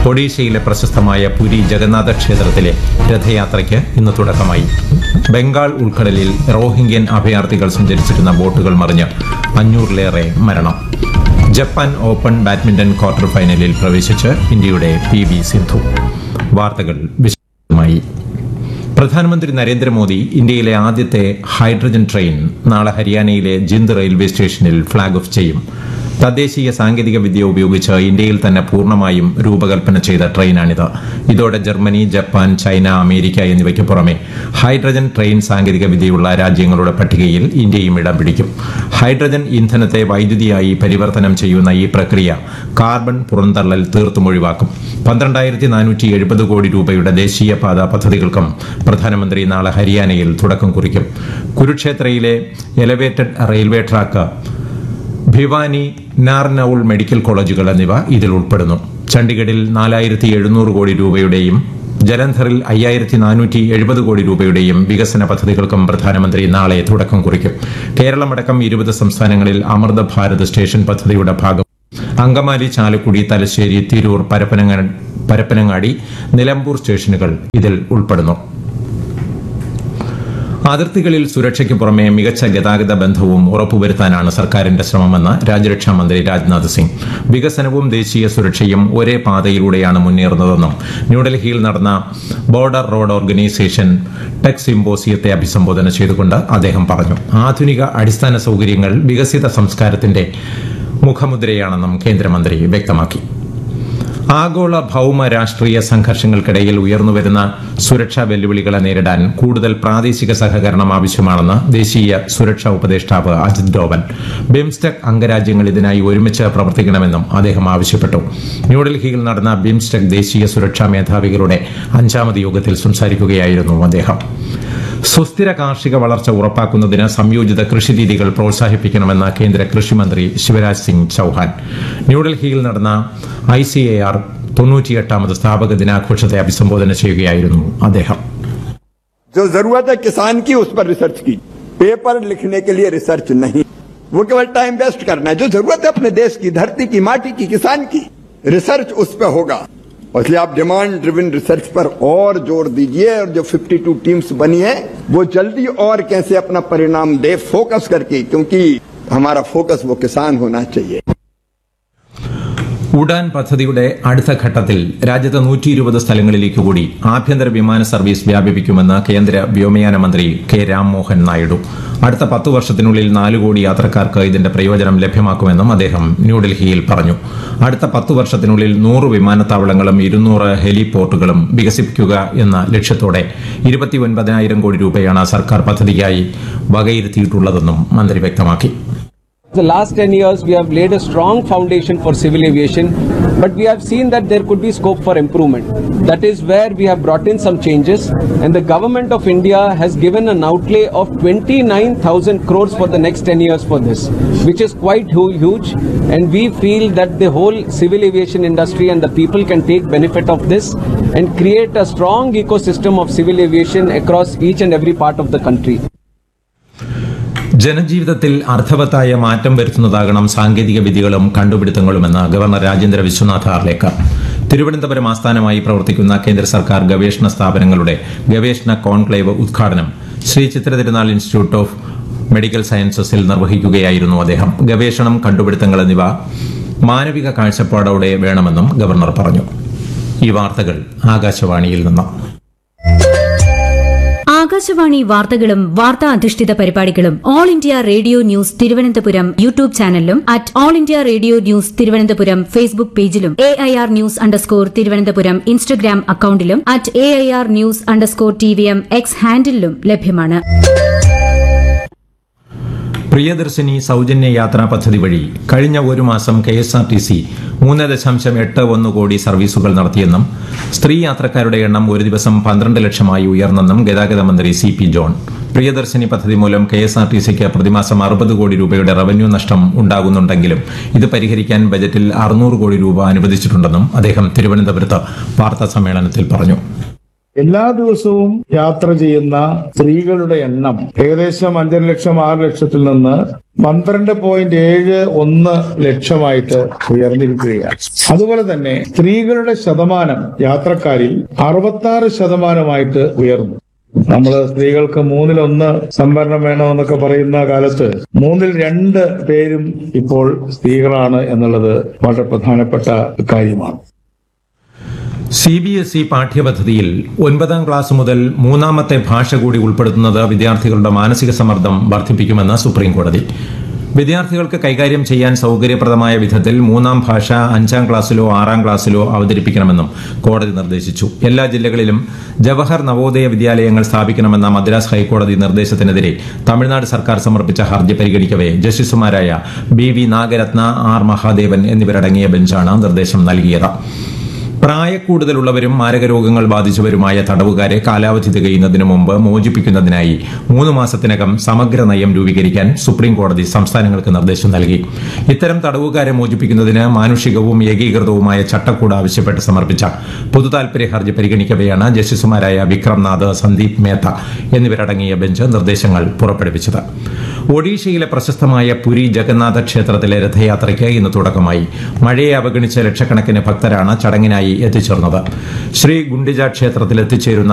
ഒഡീഷയിലെ പ്രശസ്തമായ പുരി ജഗന്നാഥ ക്ഷേത്രത്തിലെ രഥയാത്രയ്ക്ക് ഇന്ന് തുടക്കമായി ബംഗാൾ ഉൾക്കടലിൽ റോഹിംഗ്യൻ അഭയാർത്ഥികൾ സഞ്ചരിച്ചിരുന്ന ബോട്ടുകൾ മറിഞ്ഞ് അഞ്ഞൂറിലേറെ മരണം ജപ്പാൻ ഓപ്പൺ ബാഡ്മിന്റൺ ക്വാർട്ടർ ഫൈനലിൽ പ്രവേശിച്ച് ഇന്ത്യയുടെ പി വി സിന്ധു വാർത്തകൾ വിശദമായി പ്രധാനമന്ത്രി നരേന്ദ്രമോദി ഇന്ത്യയിലെ ആദ്യത്തെ ഹൈഡ്രജൻ ട്രെയിൻ നാളെ ഹരിയാനയിലെ ജിന്ദ് റെയിൽവേ സ്റ്റേഷനിൽ ഫ്ളാഗ് ഓഫ് ചെയ്യും തദ്ദേശീയ സാങ്കേതിക വിദ്യ ഉപയോഗിച്ച് ഇന്ത്യയിൽ തന്നെ പൂർണ്ണമായും രൂപകൽപ്പന ചെയ്ത ട്രെയിനാണിത് ഇതോടെ ജർമ്മനി ജപ്പാൻ ചൈന അമേരിക്ക എന്നിവയ്ക്ക് പുറമെ ഹൈഡ്രജൻ ട്രെയിൻ സാങ്കേതിക വിദ്യയുള്ള രാജ്യങ്ങളുടെ പട്ടികയിൽ ഇന്ത്യയും ഇടം പിടിക്കും ഹൈഡ്രജൻ ഇന്ധനത്തെ വൈദ്യുതിയായി പരിവർത്തനം ചെയ്യുന്ന ഈ പ്രക്രിയ കാർബൺ പുറന്തള്ളൽ തീർത്തും ഒഴിവാക്കും പന്ത്രണ്ടായിരത്തി നാനൂറ്റി എഴുപത് കോടി രൂപയുടെ ദേശീയപാത പദ്ധതികൾക്കും പ്രധാനമന്ത്രി നാളെ ഹരിയാനയിൽ തുടക്കം കുറിക്കും കുരുക്ഷേത്രയിലെ elevated railway track Bhiwani Narnaul medical കോളേജുകൾ എന്നിവ ഇതിൽ ഉൾപ്പെടുന്നു ചണ്ഡീഗഡിൽ നാലായിരത്തി എഴുന്നൂറ് കോടി രൂപയുടെയും ജലന്ധറിൽ അയ്യായിരത്തി നാനൂറ്റി എഴുപത് കോടി രൂപയുടെയും വികസന പദ്ധതികൾക്കും പ്രധാനമന്ത്രി നാളെ തുടക്കം കുറിക്കും കേരളമടക്കം ഇരുപത് സംസ്ഥാനങ്ങളിൽ അമൃത ഭാരത് സ്റ്റേഷൻ പദ്ധതിയുടെ ഭാഗം അങ്കമാലി ചാലക്കുടി തലശ്ശേരി തിരൂർ പരപ്പനങ്ങ- പരപ്പനങ്ങാടി നിലമ്പൂർ സ്റ്റേഷനുകൾ ഇതിൽ ഉൾപ്പെടുന്നു അതിർത്തികളിൽ സുരക്ഷയ്ക്ക് പുറമെ മികച്ച ഗതാഗത ബന്ധവും ഉറപ്പുവരുത്താനാണ് സർക്കാരിന്റെ ശ്രമമെന്ന് രാജ്യരക്ഷാ മന്ത്രി രാജ്നാഥ് സിംഗ് വികസനവും ദേശീയ സുരക്ഷയും ഒരേ പാതയിലൂടെയാണ് മുന്നേറുന്നതെന്നും ന്യൂഡൽഹിയിൽ നടന്ന ബോർഡർ റോഡ് ഓർഗനൈസേഷൻ ടെക് സിംബോസിയത്തെ അഭിസംബോധന ചെയ്തുകൊണ്ട് അദ്ദേഹം പറഞ്ഞു ആധുനിക അടിസ്ഥാന സൌകര്യങ്ങൾ വികസിത സംസ്കാരത്തിന്റെ മുഖമുദ്രയാണെന്നും കേന്ദ്രമന്ത്രി വ്യക്തമാക്കി ആഗോള ഭൌമ രാഷ്ട്രീയ സംഘർഷങ്ങൾക്കിടയിൽ ഉയർന്നുവരുന്ന സുരക്ഷാ വെല്ലുവിളികളെ നേരിടാൻ കൂടുതൽ പ്രാദേശിക സഹകരണം ആവശ്യമാണെന്ന് ദേശീയ സുരക്ഷാ ഉപദേഷ്ടാവ് അജിത് ഡോവൽ ബിംസ്റ്റെക് അംഗരാജ്യങ്ങൾ ഇതിനായി ഒരുമിച്ച് പ്രവർത്തിക്കണമെന്നും അദ്ദേഹം ആവശ്യപ്പെട്ടു ന്യൂഡൽഹിയിൽ നടന്ന ബിംസ്റ്റെക് ദേശീയ സുരക്ഷാ മേധാവികളുടെ അഞ്ചാമത് യോഗത്തിൽ സംസാരിക്കുകയായിരുന്നു അദ്ദേഹം സുസ്ഥിര കാർഷിക വളർച്ച ഉറപ്പാക്കുന്നതിന് സംയോജിത കൃഷിരീതികൾ പ്രോത്സാഹിപ്പിക്കണമെന്ന് കേന്ദ്ര കൃഷിമന്ത്രി ശിവരാജ് സിംഗ് ചൌഹാൻ ന്യൂഡൽഹിയിൽ നടന്ന ഐ സി എ ആർ തൊണ്ണൂറ്റിയെട്ടാമത് സ്ഥാപക ദിനാഘോഷത്തെ അഭിസംബോധന ചെയ്യുകയായിരുന്നു അദ്ദേഹം जो जरूरत है किसान की उस पर रिसर्च की पेपर लिखने के लिए रिसर्च नहीं वो केवल टाइम वेस्ट करना है जो जरूरत है अपने देश की धरती की माटी की किसान की रिसर्च उस पर होगा और इसलिए आप डिमांड ड्रिवन रिसर्च पर और जोर दीजिए और जो 52 टीम्स बनी है वो जल्दी और कैसे अपना परिणाम दे फोकस करके क्योंकि हमारा फोकस वो किसान होना चाहिए ഉഡാൻ പദ്ധതിയുടെ അടുത്ത ഘട്ടത്തിൽ രാജ്യത്ത് നൂറ്റി ഇരുപത് സ്ഥലങ്ങളിലേക്ക് കൂടി ആഭ്യന്തര വിമാന സർവീസ് വ്യാപിപ്പിക്കുമെന്ന് കേന്ദ്ര വ്യോമയാന മന്ത്രി കെ രാംമോഹൻ നായിഡു അടുത്ത പത്തു വർഷത്തിനുള്ളിൽ നാല് കോടി യാത്രക്കാർക്ക് ഇതിന്റെ പ്രയോജനം ലഭ്യമാക്കുമെന്നും അദ്ദേഹം ന്യൂഡൽഹിയിൽ പറഞ്ഞു അടുത്ത പത്തു വർഷത്തിനുള്ളിൽ നൂറ് വിമാനത്താവളങ്ങളും ഇരുന്നൂറ് ഹെലിപോർട്ടുകളും വികസിപ്പിക്കുക എന്ന ലക്ഷ്യത്തോടെ ഇരുപത്തിയൊൻപതിനായിരം കോടി രൂപയാണ് സർക്കാർ പദ്ധതിക്കായി വകയിരുത്തിയിട്ടുള്ളതെന്നും മന്ത്രി വ്യക്തമാക്കി The last 10 years, we have laid a strong foundation for civil aviation, but we have seen that there could be scope for improvement. That is where we have brought in some changes, and the government of India has given an outlay of 29,000 crores for the next 10 years for this, which is quite hu- huge. And we feel that the whole civil aviation industry and the people can take benefit of this and create a strong ecosystem of civil aviation across each and every part of the country. ജനജീവിതത്തിൽ അർത്ഥവത്തായ മാറ്റം വരുത്തുന്നതാകണം സാങ്കേതിക വിദ്യകളും കണ്ടുപിടുത്തങ്ങളുമെന്ന് governor Rajendra Vishwanath Arlekar Thiruvananthapuram ആസ്ഥാനമായി പ്രവർത്തിക്കുന്ന കേന്ദ്ര സർക്കാർ ഗവേഷണ സ്ഥാപനങ്ങളുടെ ഗവേഷണ കോൺക്ലേവ് ഉദ്ഘാടനം ശ്രീ ചിത്ര തിരുനാൾ ഇൻസ്റ്റിറ്റ്യൂട്ട് ഓഫ് മെഡിക്കൽ സയൻസസിൽ നിർവഹിക്കുകയായിരുന്നു അദ്ദേഹം ഗവേഷണം കണ്ടുപിടുത്തങ്ങൾ എന്നിവ മാനവിക കാഴ്ചപ്പാടോടെ വേണമെന്നും ഗവർണർ പറഞ്ഞു ഈ വാർത്തകൾ ആകാശവാണിയിൽ നിന്ന് ആകാശവാണി വാർത്തകളും വാർത്താ അധിഷ്ഠിത പരിപാടികളും All India Radio news Thiruvananthapuram YouTube ചാനലിലും at All India Radio news Thiruvananthapuram Facebook പേജിലും A I R news underscore Thiruvananthapuram Instagram അക്കൌണ്ടിലും at A I R news underscore T V M X ഹാൻഡിലും ലഭ്യമാണ് പ്രിയദർശിനി സൗജന്യ യാത്രാ പദ്ധതി വഴി കഴിഞ്ഞ ഒരു മാസം K S R T C മൂന്ന് ദശാംശം എട്ട് ഒന്ന് കോടി സർവീസുകൾ നടത്തിയെന്നും സ്ത്രീ യാത്രക്കാരുടെ എണ്ണം ഒരു ദിവസം പന്ത്രണ്ട് ലക്ഷമായി ഉയർന്നെന്നും ഗതാഗത മന്ത്രി സി പി ജോൺ പ്രിയദർശിനി പദ്ധതി മൂലം കെ എസ് ആർ ടി സിക്ക് പ്രതിമാസം അറുപത് കോടി രൂപയുടെ റവന്യൂ നഷ്ടം ഉണ്ടാകുന്നുണ്ടെങ്കിലും ഇത് പരിഹരിക്കാൻ ബജറ്റിൽ അറുന്നൂറ് കോടി രൂപ അനുവദിച്ചിട്ടുണ്ടെന്നും അദ്ദേഹം തിരുവനന്തപുരത്ത് വാർത്താ സമ്മേളനത്തിൽ പറഞ്ഞു എല്ലാ ദിവസവും യാത്ര ചെയ്യുന്ന സ്ത്രീകളുടെ എണ്ണം ഏകദേശം അഞ്ചര ലക്ഷം ആറ് ലക്ഷത്തിൽ നിന്ന് പന്ത്രണ്ട് പോയിന്റ് ഏഴ് ഒന്ന് ലക്ഷമായിട്ട് ഉയർന്നിരിക്കുകയാണ് അതുപോലെ തന്നെ സ്ത്രീകളുടെ ശതമാനം യാത്രക്കാരിൽ അറുപത്തി ആറ് ശതമാനമായിട്ട് ഉയർന്നു നമ്മൾ സ്ത്രീകൾക്ക് മൂന്നിലൊന്ന് സംവരണം വേണമെന്നൊക്കെ പറയുന്ന കാലത്ത് മൂന്നിൽ രണ്ട് പേരും ഇപ്പോൾ സ്ത്രീകളാണ് എന്നുള്ളത് വളരെ പ്രധാനപ്പെട്ട കാര്യമാണ് സി ബി എസ് ഇ പാഠ്യപദ്ധതിയിൽ ഒൻപതാം ക്ലാസ് മുതൽ മൂന്നാമത്തെ ഭാഷ കൂടി ഉൾപ്പെടുത്തുന്നത് വിദ്യാർത്ഥികളുടെ മാനസിക സമ്മർദ്ദം വർദ്ധിപ്പിക്കുമെന്ന് സുപ്രീം കോടതി വിദ്യാർത്ഥികൾക്ക് കൈകാര്യം ചെയ്യാൻ സൌകര്യപ്രദമായ വിധത്തിൽ മൂന്നാം ഭാഷ അഞ്ചാം ക്ലാസ്സിലോ ആറാം ക്ലാസ്സിലോ അവതരിപ്പിക്കണമെന്നും കോടതി നിർദ്ദേശിച്ചു എല്ലാ ജില്ലകളിലും ജവഹർ നവോദയ വിദ്യാലയങ്ങൾ സ്ഥാപിക്കണമെന്ന മദ്രാസ് ഹൈക്കോടതി നിർദ്ദേശത്തിനെതിരെ തമിഴ്നാട് സർക്കാർ സമർപ്പിച്ച ഹർജി പരിഗണിക്കവെ ജസ്റ്റിസുമാരായ B V Nagarathna R Mahadevan എന്നിവരടങ്ങിയ ബെഞ്ചാണ് നിർദ്ദേശം നൽകിയത് പ്രായക്കൂടുതലുള്ളവരും മാരകരോഗങ്ങൾ ബാധിച്ചവരുമായ തടവുകാരെ കാലാവധി തികയുന്നതിന് മുമ്പ് മോചിപ്പിക്കുന്നതിനായി മൂന്ന് മാസത്തിനകം സമഗ്ര നയം രൂപീകരിക്കാൻ സുപ്രീം കോടതി സംസ്ഥാനങ്ങൾക്ക് നിർദ്ദേശം നൽകി ഇത്തരം തടവുകാരെ മോചിപ്പിക്കുന്നതിന് മാനുഷികവും ഏകീകൃതവുമായ ചട്ടക്കൂട് ആവശ്യപ്പെട്ട് സമർപ്പിച്ച പൊതുതാൽപര്യ ഹർജി പരിഗണിക്കവെയാണ് ജസ്റ്റിസുമാരായ വിക്രംനാഥ് സന്ദീപ് മേത്ത എന്നിവരടങ്ങിയ ബെഞ്ച് നിർദ്ദേശങ്ങൾ പുറപ്പെടുവിച്ചത് ഒഡീഷയിലെ പ്രശസ്തമായ പുരി ജഗന്നാഥ ക്ഷേത്രത്തിലെ രഥയാത്രയ്ക്ക് ഇന്ന് തുടക്കമായി മഴയെ അവഗണിച്ച ലക്ഷക്കണക്കിന് ഭക്തരാണ് ചടങ്ങിനായി എത്തിച്ചേർന്നത് ശ്രീ ഗുണ്ടിജ ക്ഷേത്രത്തിൽ എത്തിച്ചേരുന്ന